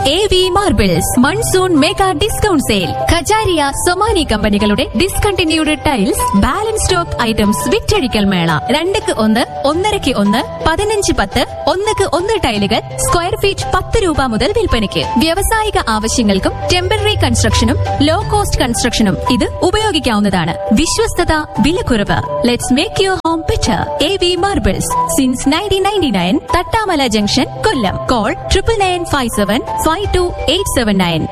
A V marbles monsoon mega discount sale Kajaria Somany കമ്പനികളുടെ discontinued tiles balance stock items വിറ്റഴിക്കൽ മേള രണ്ടക്ക് ഒന്ന് ഒന്നരക്ക് ഒന്ന് പതിനഞ്ച് പത്ത് ഒന്നക്ക് ഒന്ന് ടൈലുകൾ സ്ക്വയർ ഫീറ്റ് പത്ത് രൂപ മുതൽ വിൽപ്പനയ്ക്ക് വ്യാവസായിക ആവശ്യങ്ങൾക്കും ടെമ്പററി കൺസ്ട്രക്ഷനും ലോ കോസ്റ്റ് കൺസ്ട്രക്ഷനും ഇത് ഉപയോഗിക്കാവുന്നതാണ് വിശ്വസ്തത വിലക്കുറവ് let's make your home better A V marbles since nineteen ninety nine Thattamala junction Kollam call triple nine five seven five two eight seven nine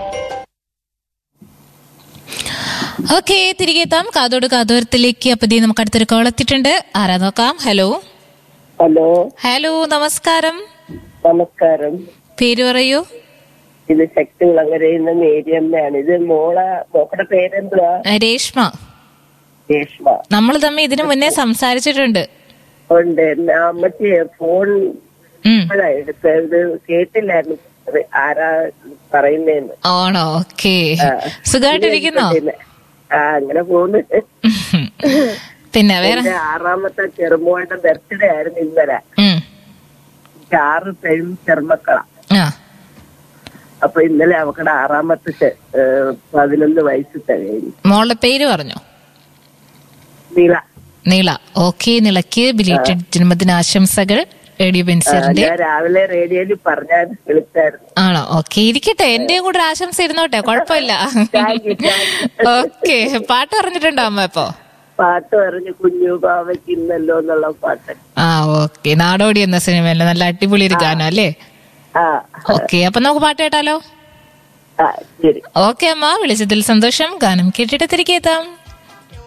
okay തിരികെ എത്താം കാതോട് കാതോരത്തിലേക്ക് അപ്പൊ ദേ നമുക്ക് അടുത്തൊരു കോൾ എത്തിയിട്ടുണ്ട് ആരാ നോക്കാം ഹലോ ഹലോ ഹലോ നമസ്കാരം നമസ്കാരം പേര് പറയൂ ഇത് ശക്തികുളങ്ങരയിൽ നിന്ന് മേരിയമ്മയാണ് ഇത് മോള മോക്കടെ പേരെന്തുവാ ആ, രേഷ്മ രേഷ്മ നമ്മൾ തമ്മിൽ ഇതിനു മുന്നേ സംസാരിച്ചിട്ടുണ്ട് ഉണ്ട് എന്നാ അമ്മച്ചി ഫോൺ ഉം. ഇപ്പഴാ എടുത്തത് ഇത് കേട്ടില്ലായിരുന്നു അത് ആരാ പറയുന്നേന്ന് ആണോ ഓക്കെ ആ. സുഖമായിട്ടിരിക്കുന്നോ പിന്നെ, ആ അങ്ങനെ പോന്ന് പിന്നെ വേറെ എന്റെ ആറാമത്തെ ചെറുമോളുടെ ബർത്ത്ഡേ ആയിരുന്നു ഇന്നലെ ഉം. എനിക്ക് ആറ് പെരും ചെറുമക്കളാ ആ അപ്പൊ ഇന്നലെ അവക്കടെ ആറാമത്തെ ചെ- ഏ, പതിനൊന്ന് വയസ്സ് തികഞ്ഞു മോളുടെ പേര് പറഞ്ഞോ നീള നീള ഓക്കെ നിളയ്ക്ക് ബിലേറ്റഡ് ജന്മദിനാശംസകൾ റേഡിയോ ആ, ബെൻസറിന്റെ ഞാൻ രാവിലെ റേഡിയോയിൽ പറഞ്ഞാൽ വിളിച്ചായിരുന്നു ആണോ ഓക്കെ ഇരിക്കട്ടെ എന്റെയും കൂടെ ഒരു ആശംസ ഇരുന്നോട്ടെ കുഴപ്പമില്ല Thank you, thank you. Okay പാട്ട് പറഞ്ഞിട്ടുണ്ടോ അമ്മ ഇപ്പോ പാട്ട് പറഞ്ഞു കുഞ്ഞു ബാവയ്ക്ക് ഇന്നല്ലോ എന്നുള്ള പാട്ട് ആ ഓക്കെ നാടോടി എന്ന സിനിമയല്ലേ നല്ല അടിപൊളി ഒരു ഗാനം അല്ലേ ആ ഓക്കെ അപ്പൊ നമുക്ക് പാട്ട് കേട്ടാലോ ആ ശരി ഓക്കെ അമ്മ വിളിച്ചതിൽ സന്തോഷം ഗാനം കേട്ടിട്ട് തിരികെ എത്താം